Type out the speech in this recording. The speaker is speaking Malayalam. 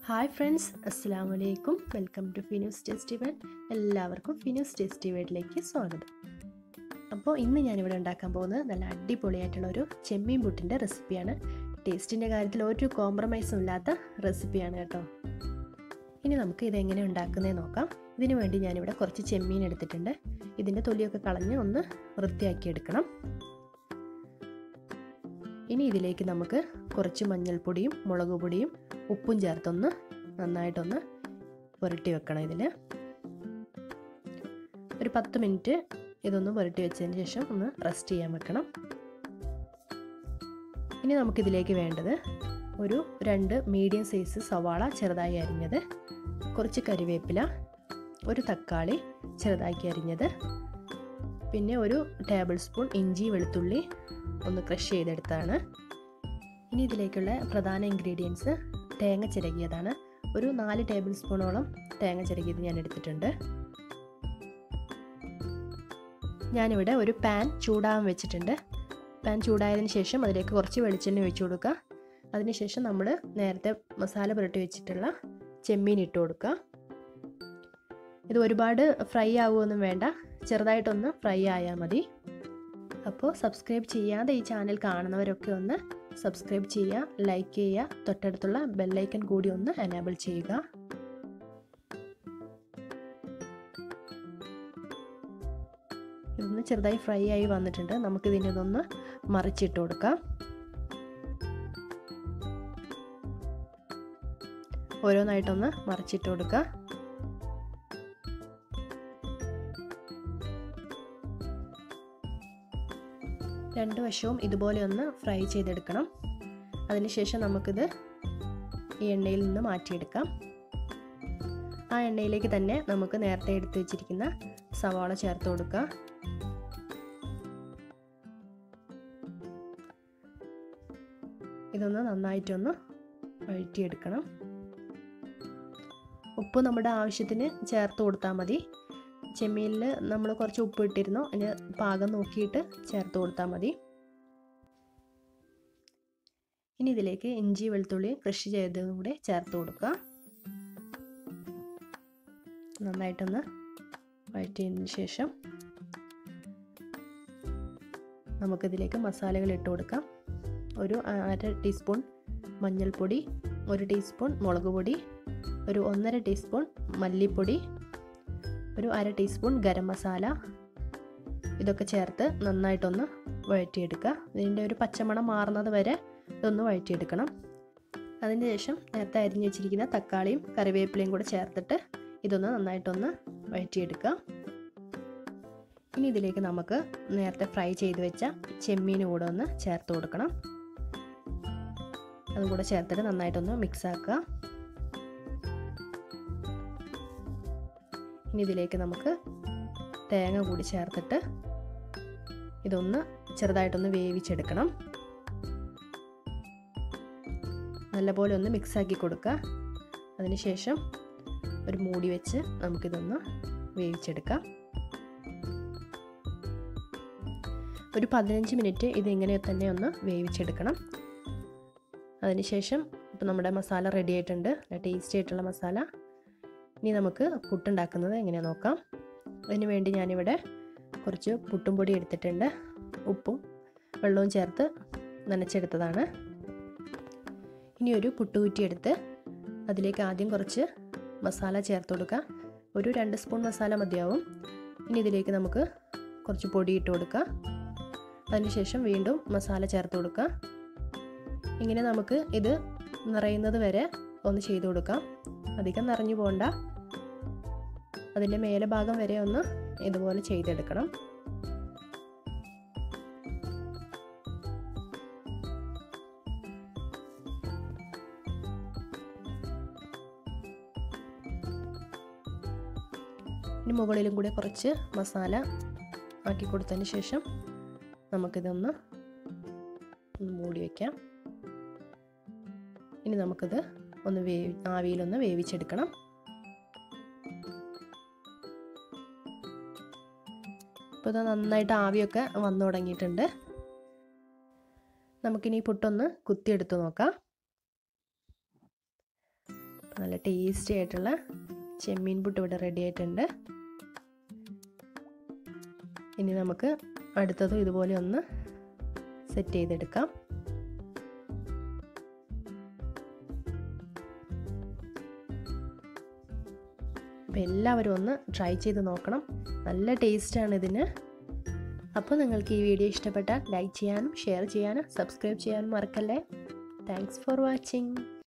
ഹായ് ഫ്രണ്ട്സ് അസ്സാം വലൈക്കും welcome to Finus tasty world എല്ലാവർക്കും ഫിനൂസ് ടേസ്റ്റി വേഡിലേക്ക് സ്വാഗതം അപ്പോൾ ഇന്ന് ഞാനിവിടെ ഉണ്ടാക്കാൻ പോകുന്നത് നല്ല അടിപൊളിയായിട്ടുള്ള ഒരു ചെമ്മീൻ പുട്ടിൻ്റെ റെസിപ്പിയാണ് ടേസ്റ്റിൻ്റെ കാര്യത്തിൽ ഒരു കോംപ്രമൈസും ഇല്ലാത്ത റെസിപ്പിയാണ് കേട്ടോ ഇനി നമുക്ക് ഇതെങ്ങനെ ഉണ്ടാക്കുന്നതെന്ന് നോക്കാം ഇതിനു വേണ്ടി ഞാനിവിടെ കുറച്ച് ചെമ്മീൻ എടുത്തിട്ടുണ്ട് ഇതിൻ്റെ തൊലിയൊക്കെ കളഞ്ഞ് ഒന്ന് വൃത്തിയാക്കി എടുക്കണം ഇനി ഇതിലേക്ക് നമുക്ക് കുറച്ച് മഞ്ഞൾപ്പൊടിയും മുളക് പൊടിയും ഉപ്പും ചേർത്തൊന്ന് നന്നായിട്ടൊന്ന് പുരട്ടി വെക്കണം ഇതിൽ ഒരു പത്ത് മിനിറ്റ് ഇതൊന്ന് പുരട്ടി വെച്ചതിന് ശേഷം ഒന്ന് റെസ്റ്റ് ചെയ്യാൻ വെക്കണം ഇനി നമുക്കിതിലേക്ക് വേണ്ടത് ഒരു രണ്ട് മീഡിയം സൈസ് സവാള ചെറുതായി അരിഞ്ഞത് കുറച്ച് കരിവേപ്പില ഒരു തക്കാളി ചെറുതാക്കി അരിഞ്ഞത് പിന്നെ ഒരു ടേബിൾ സ്പൂൺ ഇഞ്ചി വെളുത്തുള്ളി ഒന്ന് ക്രഷ് ചെയ്തെടുത്താണ് ഇനി ഇതിലേക്കുള്ള പ്രധാന ഇൻഗ്രീഡിയൻസ് തേങ്ങ ചിരകിയതാണ് ഒരു നാല് ടേബിൾ സ്പൂണോളം തേങ്ങ ചിരകിയത് ഞാൻ എടുത്തിട്ടുണ്ട് ഞാനിവിടെ ഒരു പാൻ ചൂടാകാൻ വെച്ചിട്ടുണ്ട് പാൻ ചൂടായതിന് ശേഷം അതിലേക്ക് കുറച്ച് വെളിച്ചെണ്ണ ഒഴിച്ചു കൊടുക്കുക അതിനുശേഷം നമ്മൾ നേരത്തെ മസാല പുരട്ടി വെച്ചിട്ടുള്ള ചെമ്മീൻ ഇട്ട് കൊടുക്കുക ഇത് ഒരുപാട് ഫ്രൈ ആവുമൊന്നും വേണ്ട ചെറുതായിട്ടൊന്ന് ഫ്രൈ ആയാൽ മതി അപ്പോൾ സബ്സ്ക്രൈബ് ചെയ്യാതെ ഈ ചാനൽ കാണുന്നവരൊക്കെ ഒന്ന് സബ്സ്ക്രൈബ് ചെയ്യുക ലൈക്ക് ചെയ്യുക തൊട്ടടുത്തുള്ള ബെല്ലൈക്കൺ കൂടി ഒന്ന് എനേബിൾ ചെയ്യുക ഇതൊന്ന് ചെറുതായി ഫ്രൈ ആയി വന്നിട്ടുണ്ട് നമുക്കിതിനെ ഇതൊന്ന് മറിച്ചിട്ട് കൊടുക്കാം ഓരോന്നായിട്ടൊന്ന് മറിച്ചിട്ട് കൊടുക്കുക രണ്ട് വശവും ഇതുപോലെ ഒന്ന് ഫ്രൈ ചെയ്തെടുക്കണം അതിനുശേഷം നമുക്കിത് ഈ എണ്ണയിൽ നിന്ന് മാറ്റിയെടുക്കാം ആ എണ്ണയിലേക്ക് തന്നെ നമുക്ക് നേരത്തെ എടുത്തു വെച്ചിരിക്കുന്ന സവാള ചേർത്ത് കൊടുക്കുക ഇതൊന്ന് നന്നായിട്ടൊന്ന് വഴറ്റിയെടുക്കണം ഉപ്പ് നമ്മുടെ ആവശ്യത്തിന് ചേർത്ത് കൊടുത്താൽ മതി ചെമ്മീനിൽ നമ്മൾ കുറച്ച് ഉപ്പ് ഇട്ടിരുന്നു അതിന് പാകം നോക്കിയിട്ട് ചേർത്ത് കൊടുത്താൽ മതി ഇനി ഇതിലേക്ക് ഇഞ്ചി വെളുത്തുള്ളി കൃഷി ചെയ്തതും കൂടെ ചേർത്ത് കൊടുക്കുക നന്നായിട്ടൊന്ന് വഴറ്റിയതിന് ശേഷം നമുക്കിതിലേക്ക് മസാലകൾ ഇട്ട് കൊടുക്കാം ഒരു അര ടീസ്പൂൺ മഞ്ഞൾപ്പൊടി ഒരു ടീസ്പൂൺ മുളക് പൊടി ഒരു ഒന്നര ടീസ്പൂൺ മല്ലിപ്പൊടി ഒരു അര ടീസ്പൂൺ ഗരം മസാല ഇതൊക്കെ ചേർത്ത് നന്നായിട്ടൊന്ന് വഴറ്റിയെടുക്കുക ഇതിൻ്റെ ഒരു പച്ചമണം മാറുന്നത് വരെ ഇതൊന്ന് വഴറ്റിയെടുക്കണം അതിന് ശേഷം നേരത്തെ അരിഞ്ഞു വെച്ചിരിക്കുന്ന തക്കാളിയും കറിവേപ്പിലയും കൂടെ ചേർത്തിട്ട് ഇതൊന്ന് നന്നായിട്ടൊന്ന് വഴറ്റിയെടുക്കുക ഇനി ഇതിലേക്ക് നമുക്ക് നേരത്തെ ഫ്രൈ ചെയ്ത് വെച്ച ചെമ്മീൻ കൂടെ ഒന്ന് ചേർത്ത് കൊടുക്കണം അതും കൂടെ ചേർത്തിട്ട് നന്നായിട്ടൊന്ന് മിക്സ് ആക്കുക ഇനി ഇതിലേക്ക് നമുക്ക് തേങ്ങ കൂടി ചേർത്തിട്ട് ഇതൊന്ന് ചെറുതായിട്ടൊന്ന് വേവിച്ചെടുക്കണം നല്ലപോലെ ഒന്ന് മിക്സാക്കി കൊടുക്കുക അതിനുശേഷം ഒരു മൂടി വെച്ച് നമുക്കിതൊന്ന് വേവിച്ചെടുക്കാം ഒരു പതിനഞ്ച് മിനിറ്റ് ഇതിങ്ങനെ തന്നെ ഒന്ന് വേവിച്ചെടുക്കണം അതിനുശേഷം ഇപ്പോൾ നമ്മുടെ മസാല റെഡി ആയിട്ടുണ്ട് ടേസ്റ്റി ആയിട്ടുള്ള മസാല ഇനി നമുക്ക് പുട്ടുണ്ടാക്കുന്നത് എങ്ങനെ നോക്കാം അതിന് വേണ്ടി ഞാനിവിടെ കുറച്ച് പുട്ടും പൊടി എടുത്തിട്ടുണ്ട് ഉപ്പും വെള്ളവും ചേർത്ത് നനച്ചെടുത്തതാണ് ഇനി ഒരു പുട്ടുകുറ്റി എടുത്ത് അതിലേക്ക് ആദ്യം കുറച്ച് മസാല ചേർത്ത് കൊടുക്കുക ഒരു രണ്ട് സ്പൂൺ മസാല മതിയാവും ഇനി ഇതിലേക്ക് നമുക്ക് കുറച്ച് പൊടി ഇട്ട് കൊടുക്കുക അതിനുശേഷം വീണ്ടും മസാല ചേർത്ത് കൊടുക്കുക ഇങ്ങനെ നമുക്ക് ഇത് നിറയുന്നത് വരെ ഒന്ന് ചെയ്ത് കൊടുക്കാം അധികം നിറഞ്ഞു പോകണ്ട അതിൻ്റെ മേലെ ഭാഗം വരെ ഒന്ന് ഇതുപോലെ ചെയ്തെടുക്കണം ഇനി മുകളിലും കൂടെ കുറച്ച് മസാല ആക്കി കൊടുത്തതിന് ശേഷം നമുക്കിതൊന്ന് മൂടി വയ്ക്കാം ഇനി നമുക്കിത് ഒന്ന് വേവി ആവിയിലൊന്ന് വേവിച്ചെടുക്കണം ഇപ്പോൾ ഇത് നന്നായിട്ട് ആവിയൊക്കെ വന്നു തുടങ്ങിയിട്ടുണ്ട് നമുക്കിനി പുട്ടൊന്ന് കുത്തിയെടുത്ത് നോക്കാം നല്ല ടേസ്റ്റി ആയിട്ടുള്ള ചെമ്മീൻ പുട്ട് ഇവിടെ റെഡി ആയിട്ടുണ്ട് ഇനി നമുക്ക് അടുത്തതും ഇതുപോലെ ഒന്ന് സെറ്റ് ചെയ്തെടുക്കാം അപ്പോൾ എല്ലാവരും ഒന്ന് ട്രൈ ചെയ്ത് നോക്കണം നല്ല ടേസ്റ്റാണ് ഇതിന് അപ്പോൾ നിങ്ങൾക്ക് ഈ വീഡിയോ ഇഷ്ടപ്പെട്ടാൽ ലൈക്ക് ചെയ്യാനും ഷെയർ ചെയ്യാനും സബ്സ്ക്രൈബ് ചെയ്യാനും മറക്കല്ലേ താങ്ക്സ് ഫോർ വാച്ചിങ്